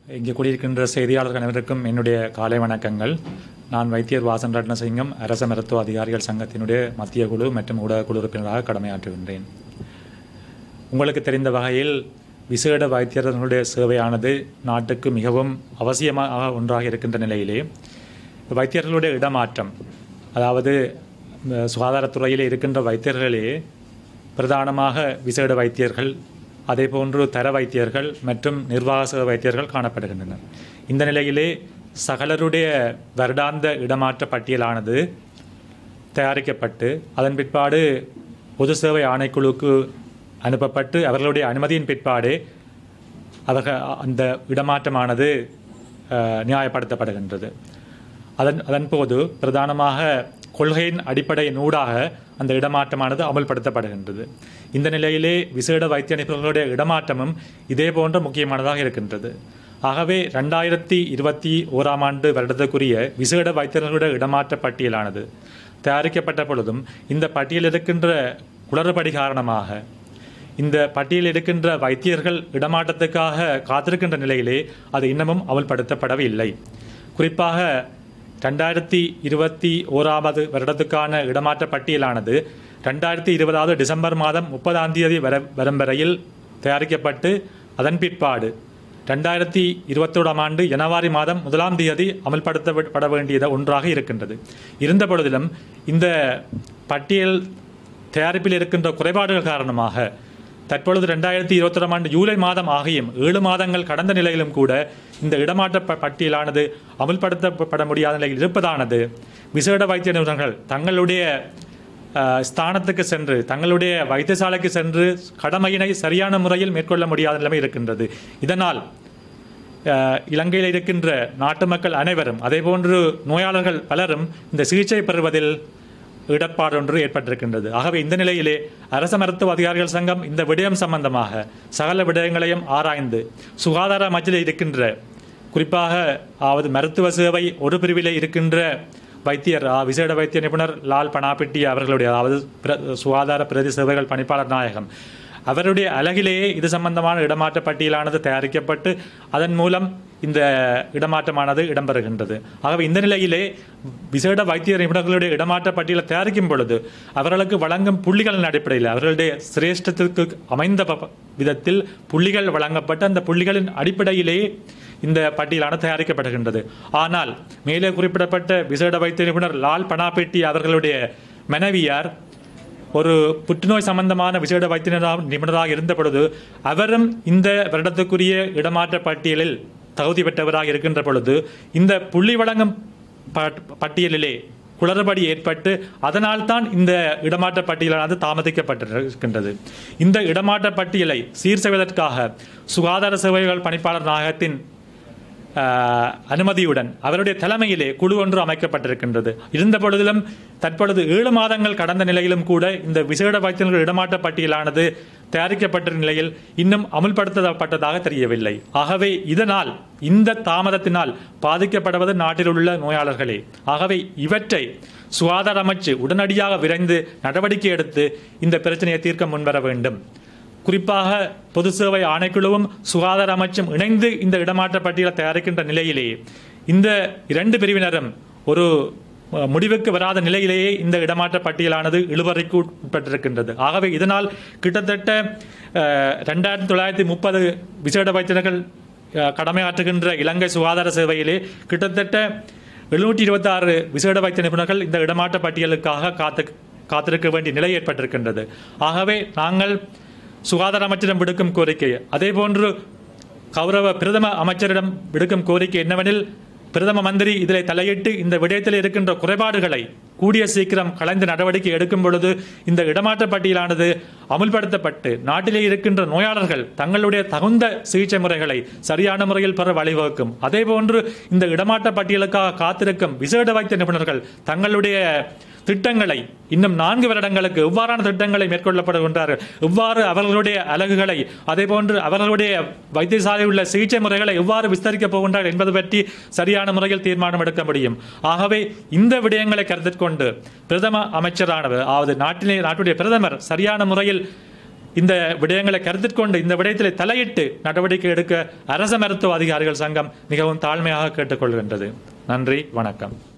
இங்கே கூடியிருக்கின்ற செய்தியாளர்கள் அனைவருக்கும் என்னுடைய காலை வணக்கங்கள் நான் வைத்தியர் வாசன் ரத்னசிங்கம் அரச மருத்துவ அதிகாரிகள் சங்கத்தினுடைய மத்திய குழு மற்றும் ஊடக குழு உறுப்பினராக கடமையாற்றுகின்றேன் உங்களுக்கு தெரிந்த வகையில் விசேட வைத்தியர்களுடைய சேவையானது நாட்டுக்கு மிகவும் அவசியமாக ஒன்றாக இருக்கின்ற நிலையிலே வைத்தியர்களுடைய இடமாற்றம் அதாவது இந்த சுகாதாரத்துறையில் இருக்கின்ற வைத்தியர்களே பிரதானமாக விசேட வைத்தியர்கள் அதேபோன்று தர வைத்தியர்கள் மற்றும் நிர்வாக சேவை வைத்தியர்கள் காணப்படுகின்றனர் இந்த நிலையிலே சகலருடைய வருடாந்த இடமாற்ற பட்டியலானது தயாரிக்கப்பட்டு அதன் பிற்பாடு பொது சேவை ஆணைக்குழுவுக்கு அனுப்பப்பட்டு அவர்களுடைய அனுமதியின் பிற்பாடு அவர்கள் அந்த இடமாற்றமானது அஹ், நியாயப்படுத்தப்படுகின்றது அதன் அதன் போது பிரதானமாக கொள்கையின் அடிப்படையின் ஊடாக அந்த இடமாற்றமானது அமல்படுத்தப்படுகின்றது இந்த நிலையிலே விசேட வைத்திய நிபுணர்களுடைய இடமாற்றமும் இதே போன்ற முக்கியமானதாக இருக்கின்றது ஆகவே ரெண்டாயிரத்தி இருபத்தி ஓராம் ஆண்டு வருடத்துக்குரிய விசேட வைத்தியர்களுடைய இடமாற்ற பட்டியலானது தயாரிக்கப்பட்ட பொழுதும் இந்த பட்டியலில் இருக்கின்ற குளறுபடி காரணமாக இந்த பட்டியலில் இருக்கின்ற வைத்தியர்கள் இடமாற்றத்துக்காக காத்திருக்கின்ற நிலையிலே அது இன்னமும் அமல்படுத்தப்படவில்லை குறிப்பாக ரெண்டாயிரத்தி இருபத்தி ஓராவது வருடத்துக்கான இடமாற்ற பட்டியலானது ரெண்டாயிரத்தி இருபதாவது டிசம்பர் மாதம் முப்பதாம் தேதி வர வரும் வரையில் தயாரிக்கப்பட்டு அதன் பிற்பாடு ரெண்டாயிரத்தி இருபத்தோடாம் ஆண்டு ஜனவரி மாதம் முதலாம் தேதி அமல்படுத்தப்பட வேண்டியது ஒன்றாக இருக்கின்றது இருந்த பொழுதிலும் இந்த பட்டியல் தயாரிப்பில் இருக்கின்ற குறைபாடுகள் காரணமாக தற்பொழுது ரெண்டாயிரத்தி இருபத்தொராம் ஆண்டு ஜூலை மாதம் ஆகியும் ஏழு மாதங்கள் கடந்த நிலையிலும் கூட இந்த இடமாற்ற ப- பட்டியலானது அமல்படுத்தப்பட முடியாத நிலையில் இருப்பதானது விசேட வைத்திய நிபுணர்கள் தங்களுடைய அஹ், ஸ்தானத்துக்கு சென்று தங்களுடைய வைத்தியசாலைக்கு சென்று கடமையினை சரியான முறையில் மேற்கொள்ள முடியாத நிலைமை இருக்கின்றது இதனால் அஹ், இலங்கையில் இருக்கின்ற நாட்டு மக்கள் அனைவரும் அதேபோன்று நோயாளர்கள் பலரும் இந்த சிகிச்சை பெறுவதில் இடர்பாடு ஒன்று ஏற்பட்டிருக்கின்றது ஆகவே இந்த நிலையிலே அரச மருத்துவ அதிகாரிகள் சங்கம் இந்த விடயம் சம்பந்தமாக சகல விடயங்களையும் ஆராய்ந்து சுகாதார அமைச்சில் இருக்கின்ற குறிப்பாக அதாவது மருத்துவ சேவை ஒரு பிரிவிலே இருக்கின்ற வைத்தியர் ஆ, விசேட வைத்திய நிபுணர் லால் பனாபிட்டி அவர்களுடைய அதாவது பிர- சுகாதார பிரதி சேவைகள் பணிப்பாளர் நாயகம் அவருடைய அலகிலேயே இது சம்பந்தமான இடமாற்ற பட்டியலானது தயாரிக்கப்பட்டு அதன் மூலம் இந்த இடமாற்றமானது இடம்பெறுகின்றது ஆகவே இந்த நிலையிலே விசேட வைத்திய நிபுணர்களுடைய இடமாற்ற பட்டியலை தயாரிக்கும் பொழுது அவர்களுக்கு வழங்கும் புள்ளிகளின் அடிப்படையில் அவர்களுடைய சிரேஷ்டத்திற்கு அமைந்த ப- விதத்தில் புள்ளிகள் வழங்கப்பட்டு அந்த புள்ளிகளின் அடிப்படையிலேயே இந்த பட்டியலானது தயாரிக்கப்படுகின்றது ஆனால் மேலே குறிப்பிடப்பட்ட விசேட வைத்திய நிபுணர் லால் பனாபெட்டி அவர்களுடைய மனைவியார் ஒரு புற்றுநோய் சம்பந்தமான விசேட வைத்திய நிபுணராக இருந்த பொழுது அவரும் இந்த வருடத்துக்குரிய இடமாற்ற பட்டியலில் தகுதி பெற்றவராக இருக்கின்ற பொழுது இந்த புள்ளி வழங்கும் பட்- பட்டியலிலே குளறுபடி ஏற்பட்டு அதனால் தான் இந்த இடமாற்ற பட்டியலானது தாமதிக்கப்பட்டிருக்கின்றது இந்த இடமாற்ற பட்டியலை சீர் செய்வதற்காக சுகாதார சேவைகள் பணிப்பாளர் நாயகத்தின் ஆஹ், அனுமதியுடன் அவருடைய தலைமையிலே குழு ஒன்று அமைக்கப்பட்டிருக்கின்றது இருந்த பொழுதிலும் தற்பொழுது ஏழு மாதங்கள் கடந்த நிலையிலும் கூட இந்த விசேட வைத்தியர்கள் இடமாற்ற பட்டியலானது தயாரிக்கப்பட்ட நிலையில் இன்னும் அமுல்படுத்தப்பட்டதாக தெரியவில்லை ஆகவே இதனால் இந்த தாமதத்தினால் பாதிக்கப்படுவது நாட்டில் உள்ள நோயாளர்களே ஆகவே இவற்றை சுகாதார அமைச்சு உடனடியாக விரைந்து நடவடிக்கை எடுத்து இந்த பிரச்சனையை தீர்க்க முன்வர வேண்டும் குறிப்பாக பொது சேவை ஆணைக்குழுவும் சுகாதார அமைச்சும் இணைந்து இந்த இடமாற்ற பட்டியலை தயாரிக்கின்ற நிலையிலே இந்த இரண்டு பிரிவினரும் ஒரு அஹ், முடிவுக்கு வராத நிலையிலேயே இந்த இடமாற்ற பட்டியலானது இழுபறைக்கு உட்பட்டிருக்கின்றது ஆகவே இதனால் கிட்டத்தட்ட ரெண்டாயிரத்தி தொள்ளாயிரத்தி முப்பது விசேட வைத்தியர்கள் அஹ், கடமையாற்றுகின்ற இலங்கை சுகாதார சேவையிலே கிட்டத்தட்ட எழுநூற்றி இருபத்தாறு விசேட வைத்திய நிபுணர்கள் இந்த இடமாற்ற பட்டியலுக்காக காத்து காத்திருக்க வேண்டிய நிலை ஏற்பட்டிருக்கின்றது ஆகவே நாங்கள் சுகாதார அமைச்சரிடம் விடுக்கும் கோரிக்கை அதேபோன்று கௌரவ பிரதம அமைச்சரிடம் விடுக்கும் கோரிக்கை என்னவெனில் பிரதம மந்திரி இதில் தலையிட்டு இந்த விடயத்தில் இருக்கின்ற குறைபாடுகளை கூடிய சீக்கிரம் கலைந்து நடவடிக்கை எடுக்கும் பொழுது இந்த இடமாற்ற பட்டியலானது அமுல்படுத்தப்பட்டு நாட்டிலே இருக்கின்ற நோயாளர்கள் தங்களுடைய தகுந்த சிகிச்சை முறைகளை சரியான முறையில் பெற வழிவகுக்கும் அதேபோன்று இந்த இடமாற்ற பட்டியலுக்காக காத்திருக்கும் விசேட வைத்திய நிபுணர்கள் தங்களுடைய திட்டங்களை இன்னும் நான்கு வருடங்களுக்கு எவ்வாறான திட்டங்களை மேற்கொள்ளப்படுகின்றார்கள் எவ்வாறு அவர்களுடைய அலகுகளை அதேபோன்று அவர்களுடைய வைத்தியசாலையில் உள்ள சிகிச்சை முறைகளை எவ்வாறு விஸ்தரிக்கப் போகின்றார்கள் என்பது பற்றி சரியான முறையில் தீர்மானம் எடுக்க முடியும் ஆகவே இந்த விடயங்களை கருத்தில் கொண்டு பிரதம அமைச்சரானவர் அதாவது நாட்டிலே நாட்டுடைய பிரதமர் சரியான முறையில் இந்த விடயங்களை கருத்தில் கொண்டு இந்த விடயத்தில் தலையிட்டு நடவடிக்கை எடுக்க அரச மருத்துவ அதிகாரிகள் சங்கம் மிகவும் தாழ்மையாக கேட்டுக்கொள்கின்றது நன்றி வணக்கம்